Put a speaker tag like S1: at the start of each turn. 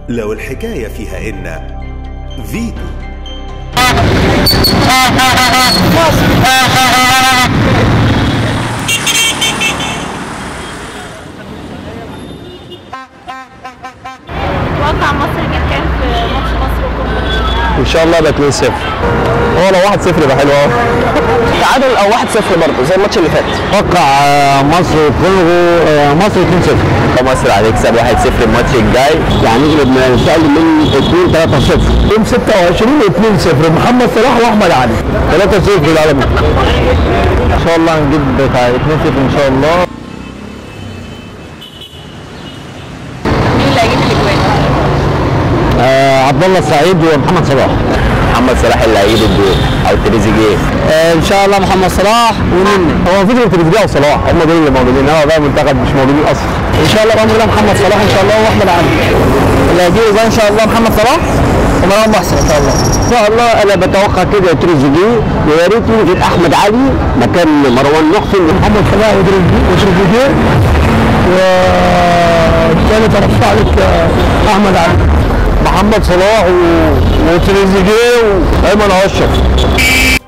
S1: لو الحكاية فيها إن فيتو
S2: توقع مصر يجيب كام في ماتش مصر وكونغو
S3: ان شاء الله يبقى 2 0 هو لو 1 0 يبقى حلو قوي تعادل او 1 0 برضه زي الماتش اللي فات اتوقع مصر وكونغو مصر 2 0 مصر هتكسب 1 0 الماتش الجاي يعني نغلب ان شاء الله من 2 3 0 يوم 26 2 0 محمد صلاح واحمد علي 3 0 العالمي ان شاء الله هنجيب بتاع 2 0 ان شاء الله
S2: مين اللي هيجيب الاجوان؟
S3: آه عبد الله السعيد ومحمد صلاح محمد صلاح اللي هيجيب الجول او تريزيجيه آه ان شاء الله محمد صلاح ونني هو مفيش غير تريزيجيه وصلاح هم دول اللي موجودين هو بقى منتخب مش موجودين اصلا ان شاء الله بامر الله محمد صلاح ان شاء الله واحمد علي اللي هيجيب الجول ان شاء الله محمد صلاح ومروان محسن ان شاء الله ان شاء الله انا بتوقع كده تريزيجيه ويا ريت يوجد احمد علي مكان مروان محسن محمد صلاح وتريزيجيه والثالث ارفع لك احمد علي محمد صلاح و... وتريزيجيه وايمن اشرف